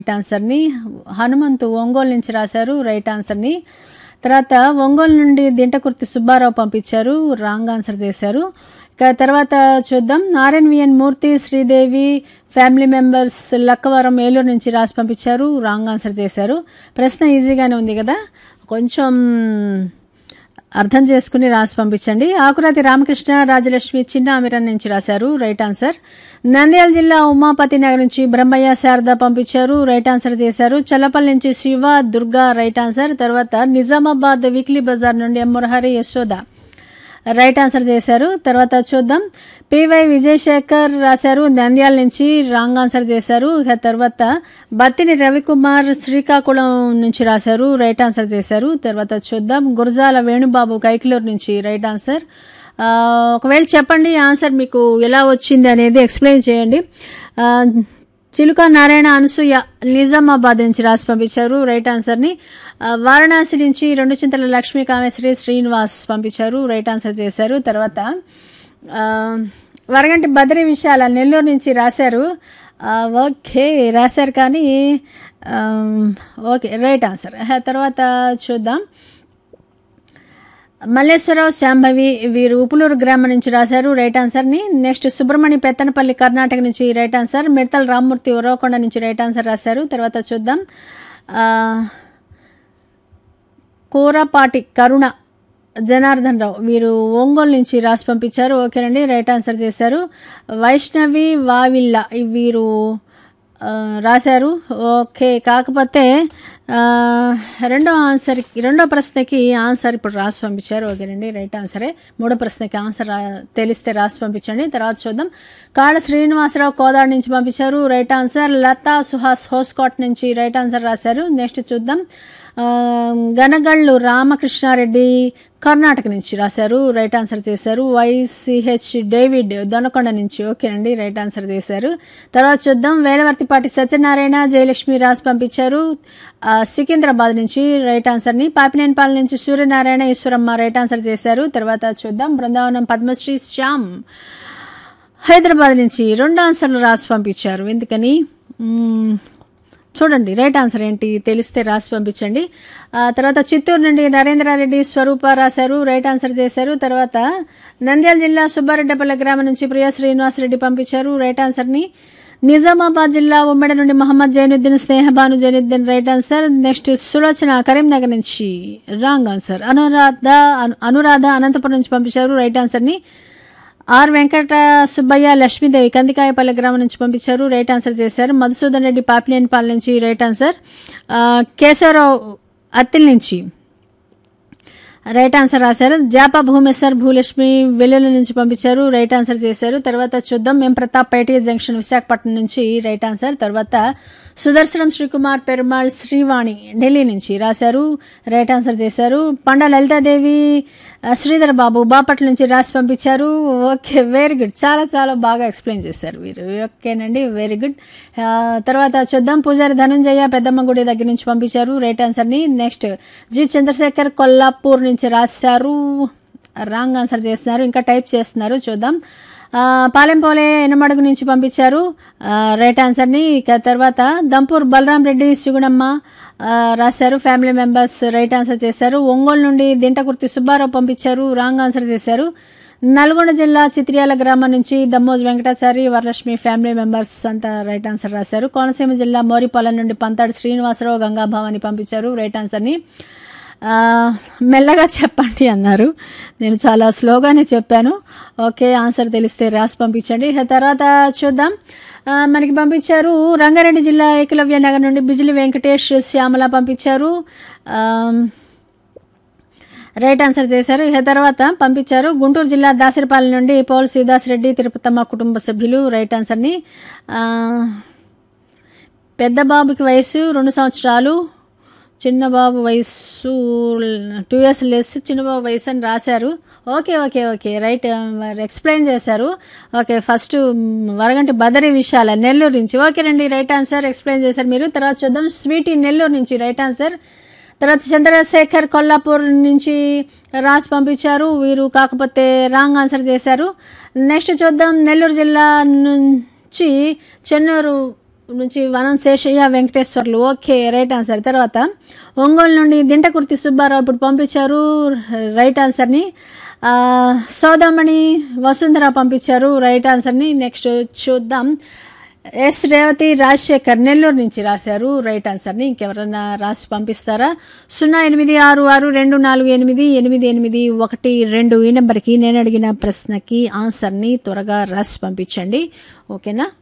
right ఆన్సర్ని హనుమంతు ఒంగోలు నుంచి రాశారు రైట్ ఆన్సర్ని తర్వాత ఒంగోలు నుండి దింటకుర్తి సుబ్బారావు పంపించారు రాంగ్ ఆన్సర్ చేశారు ఇక తర్వాత చూద్దాం RNVN Murthy Sridevi family members Lakkavaram Eluru నుంచి రాసి పంపించారు రాంగ్ ఆన్సర్ చేశారు ప్రశ్న ఈజీగానే ఉంది కదా కొంచెం అర్థం చేసుకుని రాసి పంపించండి ఆకురాతి రామకృష్ణ రాజలక్ష్మి చిన్న అమిరన్ నుంచి రాశారు రైట్ ఆన్సర్ నంద్యాల జిల్లా ఉమాపతి నగర్ నుంచి బ్రహ్మయ్య శారద పంపించారు రైట్ ఆన్సర్ చేశారు చల్లపల్లి నుంచి శివ దుర్గా రైట్ ఆన్సర్ తర్వాత నిజామాబాద్ వీక్లీ బజార్ నుండి M Murahari Yashoda right answer చేశారు తర్వాత చూద్దాం పివై విజయశేఖర్ రాశారు నంద్యాల నుంచి రాంగ్ ఆన్సర్ చేశారు ఇక తర్వాత బత్తిని రవికుమార్ శ్రీకాకుళం నుంచి రాశారు రైట్ ఆన్సర్ చేశారు తర్వాత చూద్దాం గురజాల వేణుబాబు కైకిలూరు నుంచి రైట్ ఆన్సర్ ఆ, ఒకవేళ చెప్పండి ఆన్సర్ మీకు ఎలా వచ్చింది అనేది ఎక్స్ప్లెయిన్ చేయండి ఆ, చిలుక నారాయణ అనసూయ నిజామాబాద్ నుంచి రాసి పంపించారు రైట్ ఆన్సర్ని ఆ, వారణాసి నుంచి రెండు చింతల లక్ష్మీ కామేశ్వరి శ్రీనివాస్ పంపించారు రైట్ ఆన్సర్ చేశారు తర్వాత ఆ, వరగంటి బద్రి విశాల నెల్లూరు నుంచి రాశారు ఆ, ఓకే రాశారు కానీ ఆ, ఓకే రైట్ ఆన్సర్ ఆ తర్వాత చూద్దాం మల్లేశ్వరరావు శాంభవి వీరు ఉపులూరు గ్రామం నుంచి రాశారు రైట్ ఆన్సర్ని నెక్స్ట్ సుబ్రహ్మణ్య పెత్తనపల్లి కర్ణాటక నుంచి రైట్ ఆన్సర్ మిడతల రామ్మూర్తి ఉరవకొండ నుంచి రైట్ ఆన్సర్ రాశారు తర్వాత చూద్దాం ఆ, కూరపాటి కరుణ జనార్దన్ రావు వీరు ఒంగోలు నుంచి రాసి పంపించారు ఓకేనండి రైట్ ఆన్సర్ చేశారు వైష్ణవి వావిల్ల వీరు ఆ, రాశారు ఓకే కాకపోతే ఆ, రెండో ఆన్సర్ రెండో ప్రశ్నకి ఆన్సర్ ఇప్పుడు రాసి పంపించారు ఓకేనండి రైట్ ఆన్సరే మూడో ప్రశ్నకి ఆన్సర్ రా తెలిస్తే రాసి పంపించండి తర్వాత చూద్దాం కాళ్ళ శ్రీనివాసరావు కోదాడు నుంచి పంపించారు రైట్ ఆన్సర్ లతా సుహాస్ హోస్కోట్ నుంచి రైట్ ఆన్సర్ రాశారు నెక్స్ట్ చూద్దాం ఆ, గనగళ్ళు రామకృష్ణారెడ్డి కర్ణాటక నుంచి రాశారు రైట్ ఆన్సర్ చేశారు వైసిహెచ్ డేవిడ్ దొనకొండ నుంచి ఓకేనండి రైట్ ఆన్సర్ చేశారు తర్వాత చూద్దాం వేలవర్తిపాటి సత్యనారాయణ జయలక్ష్మి రాసి పంపించారు ఆ, సికింద్రాబాద్ నుంచి రైట్ ఆన్సర్ని పాపినేనిపాలెం నుంచి సూర్యనారాయణ ఈశ్వరమ్మ రైట్ ఆన్సర్ చేశారు తర్వాత చూద్దాం బృందావనం పద్మశ్రీ శ్యామ్ హైదరాబాద్ నుంచి రెండు ఆన్సర్లు రాసి పంపించారు ఎందుకని మ్మ్, చూడండి రైట్ ఆన్సర్ ఏంటి తెలిస్తే రాసి పంపించండి ఆ తర్వాత చిత్తూరు నుండి నరేంద్రారెడ్డి స్వరూప రాశారు రైట్ ఆన్సర్ చేశారు తర్వాత నంద్యాల జిల్లా సుబ్బారెడ్డిపల్లి గ్రామం నుంచి ప్రియా శ్రీనివాసరెడ్డి పంపించారు రైట్ ఆన్సర్ని నిజామాబాద్ జిల్లా ఉమ్మడి నుండి Mohammed Zainuddin Snehabanu Zainuddin right answer next Sulochana Karimnagar నుంచి రాంగ్ ఆన్సర్ అనురాధ అను- అనురాధ అనంతపురం నుంచి పంపించారు రైట్ ఆన్సర్ని ఆర్ వెంకట సుబ్బయ్య లక్ష్మీదేవి కందికాయపల్లి గ్రామం నుంచి పంపించారు రైట్ ఆన్సర్ చేశారు మధుసూదన్ రెడ్డి పాపినేనిపాలెం నుంచి రైట్ ఆన్సర్ ఆ, కేశవరావు అత్తిల్ నుంచి రైట్ ఆన్సర్ రాశారు జాపా భూమేశ్వర్ భూలక్ష్మి వెల్లుల్లి నుంచి పంపించారు రైట్ ఆన్సర్ చేశారు తర్వాత చూద్దాం ఎం ప్రతాప్ పేటి జంక్షన్ విశాఖపట్నం నుంచి రైట్ ఆన్సర్ తర్వాత సుదర్శనం శ్రీకుమార్ పెరుమాళ్ శ్రీవాణి ఢిల్లీ నుంచి రాశారు రైట్ ఆన్సర్ చేశారు పండ లలితాదేవి ఆ, శ్రీధర్ బాబు బాపట్ల నుంచి రాసి పంపించారు ఓకే వెరీ గుడ్ చాలా చాలా బాగా ఎక్స్ప్లెయిన్ చేశారు వీరు ఓకేనండి వెరీ గుడ్ ఆ, తర్వాత చూద్దాం పూజారి ధనుంజయ పెద్దమ్మ గుడి దగ్గర నుంచి పంపించారు రైట్ ఆన్సర్ని నెక్స్ట్ జి చంద్రశేఖర్ కొల్లాపూర్ నుంచి రాశారు రాంగ్ ఆన్సర్ చేస్తున్నారు ఇంకా టైప్ చేస్తున్నారు చూద్దాం ఆ, పాలెంపోలే ఎనమడుగు నుంచి పంపించారు ఆ, రైట్ ఆన్సర్ని ఇక తర్వాత దంపూర్ బలరాం రెడ్డి సుగుణమ్మ ఆ, రాశారు ఫ్యామిలీ మెంబర్స్ రైట్ ఆన్సర్ చేశారు ఒంగోలు నుండి దింటకుర్తి సుబ్బారావు పంపించారు రాంగ్ ఆన్సర్ చేశారు నల్గొండ జిల్లా చిత్రియాల గ్రామం నుంచి దమ్మోజ్ వెంకటాచారి వరలక్ష్మి ఫ్యామిలీ మెంబర్స్ అంతా రైట్ ఆన్సర్ రాశారు కోనసీమ జిల్లా మోరిపాలెం నుండి పంతాడు శ్రీనివాసరావు గంగాభావాని పంపించారు రైట్ ఆన్సర్ని ఆ, మెల్లగా చెప్పండి అన్నారు నేను చాలా స్లోగానే చెప్పాను ఓకే ఆన్సర్ తెలిస్తే రాసి పంపించండి ఇక తర్వాత చూద్దాం ఆ, మనకి పంపించారు రంగారెడ్డి జిల్లా ఏకలవ్య నగర్ నుండి బిజిలి వెంకటేష్ శ్యామల పంపించారు ఆ, రైట్ ఆన్సర్ చేశారు ఇక తర్వాత పంపించారు గుంటూరు జిల్లా దాసరిపాలెం నుండి పౌల్ శ్రీదాస్ రెడ్డి తిరుపతమ్మ కుటుంబ సభ్యులు రైట్ ఆన్సర్ని ఆ, పెద్ద బాబుకి వయసు రెండు సంవత్సరాలు చిన్న బాబు వయసు టూ ఇయర్స్ లెస్ చిన్న బాబు వయసు అని రాశారు okay okay okay right explain చేశారు ఓకే ఫస్ట్ వరగంటి బదరి విషయాల నెల్లూరు నుంచి ఓకేనండి రైట్ ఆన్సర్ ఎక్స్ప్లెయిన్ చేశారు మీరు తర్వాత చూద్దాం స్వీటీ నెల్లూరు నుంచి రైట్ ఆన్సర్ తర్వాత చంద్రశేఖర్ కొల్లాపూర్ నుంచి రాసి పంపించారు వీరు కాకపోతే రాంగ్ ఆన్సర్ చేశారు నెక్స్ట్ చూద్దాం నెల్లూరు జిల్లా నుంచి చెన్నూరు నుంచి Vanam Seshaiah Venkateswarlu okay right answer తర్వాత ఒంగోలు నుండి దింటకుర్తి సుబ్బారావు ఇప్పుడు పంపించారు రైట్ ఆన్సర్ని ఆ, సౌదామణి వసుంధర పంపించారు రైట్ ఆన్సర్ని నెక్స్ట్ చూద్దాం ఎస్ రేవతి రాజశేఖర్ నెల్లూరు నుంచి రాశారు రైట్ ఆన్సర్ని ఇంకెవరన్నా రాసి పంపిస్తారా సున్నా ఎనిమిది ఆరు ఆరు రెండు నాలుగు ఎనిమిది ఎనిమిది ఎనిమిది ఒకటి రెండు ఈ నెంబర్కి నేను అడిగిన ప్రశ్నకి ఆన్సర్ని త్వరగా రాసి పంపించండి ఓకేనా